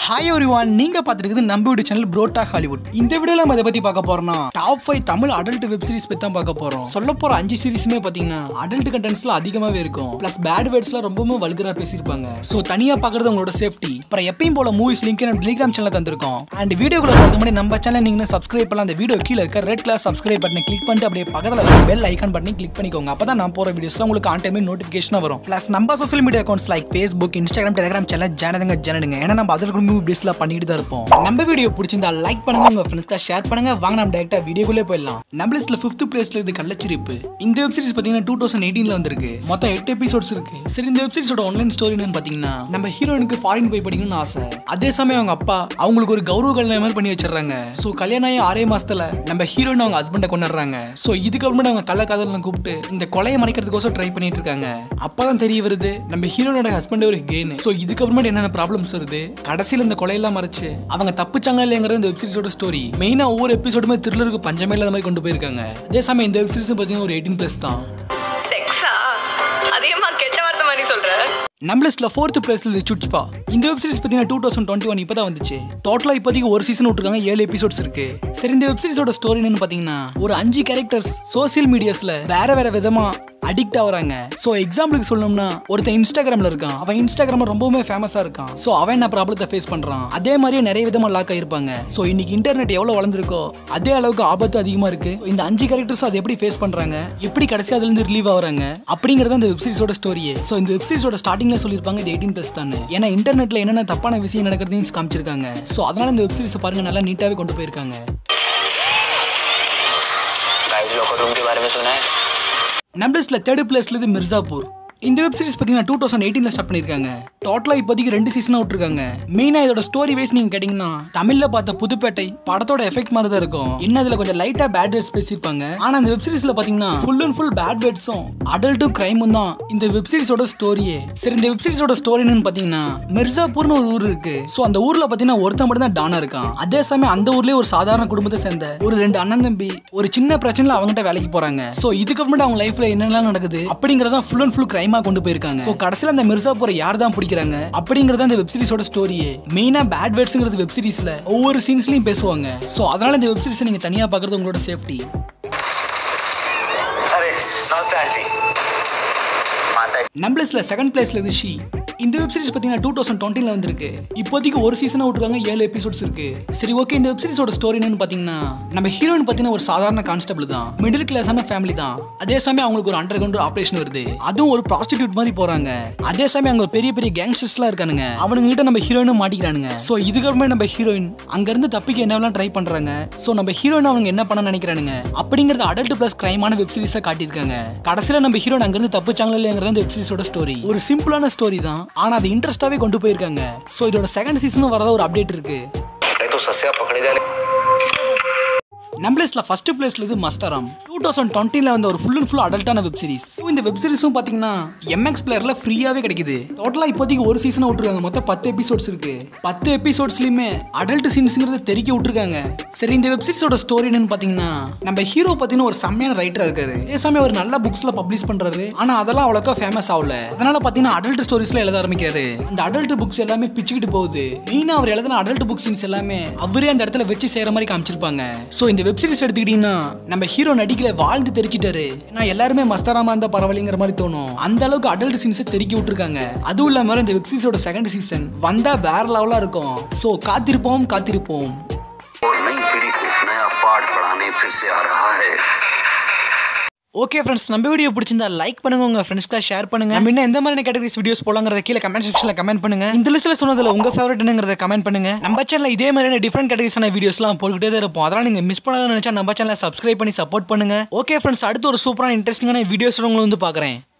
hi everyone நீங்க பார்த்துருக்குது நம்ம வீடு சேனல் புரோட்டா ஹாலிவுட் இந்த வீடியோல நம்ம இதை பத்தி பார்க்க போறோம்னா top five Tamil adult web series பத்தி தான் பார்க்க போறோம் சொல்ல போற அஞ்சு சீரிஸுமே பாத்தீங்கன்னா அடல்ட் கண்டென்ட்ஸ்ல அதிகமாவே இருக்கும் பிளஸ் பேட் வேர்ட்ஸ்ல ரொம்பவும் வல்கரா பேசியிருப்பாங்க சோ தனியா பார்க்கறது உங்களோட சேஃப்டி அப்புறம் எப்பயும் போல மூவிஸ் லிங்க் நம்ம டெலிகிராம் சேனல் தந்திருக்கோம் அண்ட் வீடியோக்குள்ள பார்க்க முன்னாடி நம்ம சேனல் நீங்க சப்ஸ்கிரைப் பண்ணலாம் அந்த வீடியோ கீழே இருக்க ரெட் கலர் சப்ஸ்கிரைப் பட்டனை கிளிக் பண்ணிட்டு அப்படியே பக்கத்துல இருக்க பெல் ஐகான் பட்டனை கிளிக் பண்ணிக்கோங்க அப்பதான் நான் போற வீடியோஸ்ல உங்களுக்கு ஆன் டைம் நோட்டிபிகேஷன் வரும் பிளஸ் நம்ம social media accounts like Facebook Instagram Telegram channel ஜானதுங்க ஜனடுங்க ஏன்னா நம்ம அதில் கூட வீடியோஸ்ல பண்ணிட்டு தான் இருப்போம் நம்ம வீடியோ பிடிச்சிருந்தா லைக் பண்ணுங்க உங்க ஃப்ரெண்ட்ஸ்க்கு ஷேர் பண்ணுங்க வாங்க நம்ம டேரக்டா வீடியோக்குள்ளே போயிடலாம் நம்ம லிஸ்ட்ல ஃபிஃப்த் பிளேஸ்ல இது கள்ளச்சிரிப்பு இந்த வெப் சீரிஸ் பாத்தீங்கன்னா டூ தௌசண்ட் எயிட்டீன்ல வந்திருக்கு மொத்தம் எட்டு எபிசோட்ஸ் இருக்கு சரி இந்த வெப் சீரிஸோட ஆன்லைன் ஸ்டோரி என்னன்னு பாத்தீங்கன்னா நம்ம ஹீரோயினுக்கு ஃபாரின் போய் படிக்கணும்னு ஆசை அதே சமயம் அவங்க அப்பா அவங்களுக்கு ஒரு கௌரவ கல்யாணம் மாதிரி பண்ணி வச்சிடுறாங்க சோ கல்யாணம் ஆகி ஆறே மாசத்துல நம்ம ஹீரோயின் அவங்க ஹஸ்பண்டை கொண்டாடுறாங்க சோ இதுக்கப்புறமே அவங்க கள்ள காதலனை கூப்பிட்டு இந்த கொலையை மறைக்கிறதுக்கோசம் ட்ரை பண்ணிட்டு இருக்காங்க அப்பதான் தெரிய வருது நம்ம ஹீரோனோட ஹஸ்பண்ட் ஒரு கெயின் சோ இதுக்கப்புறமேட்டு என்னென்ன ப்ராப்ளம்ஸ் வருது கடைசியில் இந்த கொலையெல்லாம் மறைச்சு அவங்க தப்பிச்சாங்க இல்லைங்கிறது இந்த வெப்சீரிஸோட ஸ்டோரி மெயினா ஒவ்வொரு எபிசோடுமே த்ரில்லருக்கு பஞ்சமே இல்லாத மாதிரி கொண்டு போயிருக்காங்க அதே சமயம் இந்த வெப்சீரிஸ் பார்த்தீங்கன்னா ஒரு எயிட்டீன் ப்ளஸ் தான் செக்ஸா அதிகமா கெட்ட வார்த்தை மாதிரி சொல்ற நம்ம லிஸ்ட்ல ஃபோர்த் பிளேஸ்ல இது சுட்ச்பா இந்த வெப் சீரிஸ் பார்த்தீங்கன்னா டூ தௌசண்ட் டுவெண்ட்டி ஒன் இப்போ தான் வந்துச்சு டோட்டலாக இப்போதைக்கு ஒரு சீசன் விட்டுருக்காங்க ஏழு எபிசோட்ஸ் இருக்கு சரி இந்த வெப் சீரிஸோட ஸ்டோரி என்னன்னு பார்த்தீங்கன்னா ஒரு அஞ்சு கேரக்டர்ஸ் சோசியல் மீடியாஸ்ல வேற வேற விதமா அடிக்ட் ஆகுறாங்க ஸோ எக்ஸாம்பிளுக்கு சொல்லணும்னா ஒருத்தன் இன்ஸ்டாகிராம்ல இருக்கான் அவன் இன்ஸ்டாகிராம் ரொம்பவுமே ஃபேமஸா இருக்கான் ஸோ அவன் என்ன ப்ராப்ளத்தை ஃபேஸ் பண்றான் அதே மாதிரியே நிறைய விதமா லாக் ஆயிருப்பாங்க ஸோ இன்னைக்கு இன்டர்நெட் எவ்வளவு வளர்ந்துருக்கோ அதே அளவுக்கு ஆபத்து அதிகமா இருக்கு இந்த அஞ்சு கேரக்டர்ஸ் அதை எப்படி ஃபேஸ் பண்றாங்க எப்படி கடைசி அதுல இருந்து ரிலீவ் ஆகுறாங்க அப்படிங்கறது அந்த வெப் சீரிஸோட ஸ்டோரியே ஸோ இந்த வெப் சீரிஸோட ஸ்டார்டிங்ல சொல்லியிருப்பாங்க இது எயிட்டீன் பிளஸ் தான் ஏன்னா இன்டர்நெட்ல என்னென்ன தப்பான விஷயம் நடக்கிறதையும் காமிச்சிருக்காங்க ஸோ அதனால இந்த வெப் சீரிஸ் பாருங்க நல்லா நீட்டாவே கொண்டு போயிருக்காங்க गाइस लॉकर रूम के बारे में सुना है நம்ம லிஸ்ட்ல தேர்ட் பிளேஸ்ல இது மிர்சாப்பூர் இந்த வெப் சீரிஸ் பார்த்தீங்கன்னா டூ தௌசண்ட் எயிட்டீன்ல ஸ்டார்ட் பண்ணிருக்காங்க டோட்டலா இப்போதைக்கு ரெண்டு சீசனா விட்டுருக்காங்க மெயினா இதோட ஸ்டோரி வைஸ் நீங்க கேட்டீங்கன்னா தமிழ்ல பார்த்த புதுப்பேட்டை படத்தோட எஃபெக்ட் மாதிரி தான் இருக்கும் இன்னும் அதுல கொஞ்சம் லைட்டா பேட் வேர்ட்ஸ் பேசியிருப்பாங்க ஆனா இந்த வெப் சீரிஸ்ல பாத்தீங்கன்னா ஃபுல் அண்ட் ஃபுல் பேட் வேர்ட்ஸும் அடல்ட்டும் கிரைமும் தான் இந்த வெப் சீரிஸோட ஸ்டோரியே சரி இந்த வெப் சீரிஸோட ஸ்டோரி என்னன்னு பாத்தீங்கன்னா மிர்சாப்பூர்னு ஒரு ஊர் இருக்கு சோ அந்த ஊர்ல பாத்தீங்கன்னா ஒருத்தன் மட்டும் தான் டானா இருக்கான் அதே சமயம் அந்த ஊர்லயே ஒரு சாதாரண குடும்பத்தை சேர்ந்த ஒரு ரெண்டு அண்ணன் தம்பி ஒரு சின்ன பிரச்சனைல அவங்ககிட்ட வேலைக்கு போறாங்க சோ இதுக்கப்புறமேட்டு அவங்க லைஃப்ல என்னெல்லாம் நடக்குது அப்படிங்கறத ஃபுல் அண்ட் ஃபுல் கிரைமா கொண்டு போயிருக்காங்க சோ கடைசியில அந்த மிர்சாப்பூரை யார் தான் பிடிக்கிறாங்க அப்படிங்கறத அந்த வெப் சீரிஸோட ஸ்டோரியே மெயினா பேட் வேர்ட்ஸ்ங்கிறது வெப் சீரிஸ்ல ஒவ்வொரு சீன்ஸ்லயும் பேசுவாங்க சோ அதனால இந்த வெப் சீரிஸை நீங்க தனியா பாக்குறது உங்களோட சேஃப்டி अरे नमस्ते आंटी माता நம்பளஸ்ல செகண்ட் பிளேஸ்ல இது ஷி இந்த வெப் சீரிஸ் பார்த்தீங்கன்னா டூ தௌசண்ட் டுவெண்ட்டில வந்திருக்கு இப்போதைக்கு ஒரு சீசனாக விட்டுருக்காங்க ஏழு எபிசோட்ஸ் இருக்கு சரி ஓகே இந்த வெப் சீரிஸோட ஸ்டோரி என்னன்னு பார்த்தீங்கன்னா நம்ம ஹீரோயின் பார்த்தீங்கன்னா ஒரு சாதாரண கான்ஸ்டபிள் தான் மிடில் கிளாஸான ஃபேமிலி தான் அதே சமயம் அவங்களுக்கு ஒரு அண்டர் கிரவுண்ட் ஆப்ரேஷன் வருது அதுவும் ஒரு ப்ராஸ்டிடியூட் மாதிரி போறாங்க அதே சமயம் அங்க ஒரு பெரிய பெரிய கேங்ஸ்டர்ஸ்லாம் இருக்கானுங்க அவனுங்க கிட்ட நம்ம ஹீரோயினும் மாட்டிக்கிறானுங்க ஸோ இதுக்கப்புறமே நம்ம ஹீரோயின் அங்கிருந்து தப்பிக்க என்னவெல்லாம் ட்ரை பண்றாங்க ஸோ நம்ம ஹீரோயின் அவங்க என்ன பண்ண நினைக்கிறானுங்க அப்படிங்கறது அடல்ட் பிளஸ் கிரைமான வெப் சீரிஸா காட்டியிருக்காங்க கடைசியில நம்ம ஹீரோயின் அங்கிருந்து தப்பிச்சாங்களா இல்லையாங்கிறது இந்த வெப் சீரிஸோட ஸ்டோரி ஒரு சிம்பிளான ஸ்டோரி தான் ஆனா அது இன்ட்ரெஸ்டாவே கொண்டு போயிருக்காங்க ஸோ இதோட செகண்ட் சீசனும் வரதா ஒரு அப்டேட் இருக்கு पकड़े तो सस्या पकड़े जा நம்ம லிஸ்ட்ல ஃபர்ஸ்ட் பிளேஸ்ல இது மஸ்டராம் டூ தௌசண்ட் டுவெண்ட்டில வந்த ஒரு ஃபுல் அண்ட் ஃபுல் அடல்ட்டான வெப் சீரிஸ் இந்த வெப் சீரிஸும் பாத்தீங்கன்னா எம்எக்ஸ் பிளேயர்ல ஃப்ரீயாவே கிடைக்குது டோட்டலா இப்போதைக்கு ஒரு சீசன் விட்டுருக்காங்க மொத்தம் பத்து எபிசோட்ஸ் இருக்கு பத்து எபிசோட்ஸ்லயுமே அடல்ட் சீன்ஸ்ங்கிறத தெரிக்க விட்டுருக்காங்க சரி இந்த வெப் சீரிஸோட ஸ்டோரி என்னன்னு பாத்தீங்கன்னா நம்ம ஹீரோ பாத்தீங்கன்னா ஒரு செம்மையான ரைட்டரா இருக்காரு அதே சமயம் அவர் நல்ல புக்ஸ்ல பப்ளிஷ் பண்றாரு ஆனா அதெல்லாம் அவ்வளோக்கா ஃபேமஸ் ஆகல அதனால பாத்தீங்கன்னா அடல்ட் ஸ்டோரிஸ்ல எழுத ஆரம்பிக்கிறாரு அந்த அடல்ட் புக்ஸ் எல்லாமே பிச்சுக்கிட்டு போகுது மெயினா அவர் எழுதின அடல்ட் புக் சீன்ஸ் எல்லாமே அவரே அந்த இடத்துல வச்சு செய்யற மாதிரி காமிச்சிருப்பாங்க சோ இந்த வெப் சீரிஸ் எடுத்துக்கிட்டீங்கன்னா நம்ம ஹீரோ நடிக்கல வாழ்ந்து தெரிச்சிட்டாரு நான் எல்லாருமே மஸ்தராமா இருந்தா பரவாயில்லைங்கிற மாதிரி தோணும் அந்த அளவுக்கு அடல்ட் சீன்ஸை தெருக்கி விட்டுருக்காங்க அதுவும் இல்லாம இந்த வெப் சீரிஸோட செகண்ட் சீசன் வந்தா வேற லெவலா இருக்கும் சோ காத்திருப்போம் காத்திருப்போம் और नई पीढ़ी को नया पाठ पढ़ाने फिर से आ रहा है ஓகே ஃப்ரெண்ட்ஸ் நம்ம வீடியோ பிடிச்சிருந்தா லைக் பண்ணுங்க உங்க ஃப்ரெண்ட்ஸ்க்கு ஷேர் பண்ணுங்க நம்ம இன்னும் எந்த மாதிரி கேட்டகரிஸ் வீடியோஸ் போலாங்கிறத கீழே கமெண்ட் செக்ஷன்ல கமெண்ட் பண்ணுங்க இந்த லிஸ்ட்ல சொன்னதுல உங்க ஃபேவரட் என்னங்கிறத கமெண்ட் பண்ணுங்க நம்ம சேனல்ல இதே மாதிரியான டிஃப்ரெண்ட் கேட்டகரிஸான வீடியோஸ்லாம் போட்டுக்கிட்டே தான் இருப்போம் அதெல்லாம் நீங்க மிஸ் பண்ணாத நினைச்சா நம்ம சேனலை சப்ஸ்கிரைப் பண்ணி சப்போர்ட் பண்ணுங்க ஓகே ஃப்ரெண்ட்ஸ் அடுத்து ஒரு சூப்பரான இன்ட்ரெஸ்டிங்கான வீடியோஸ் உங்களை வந்து பாக்குறேன்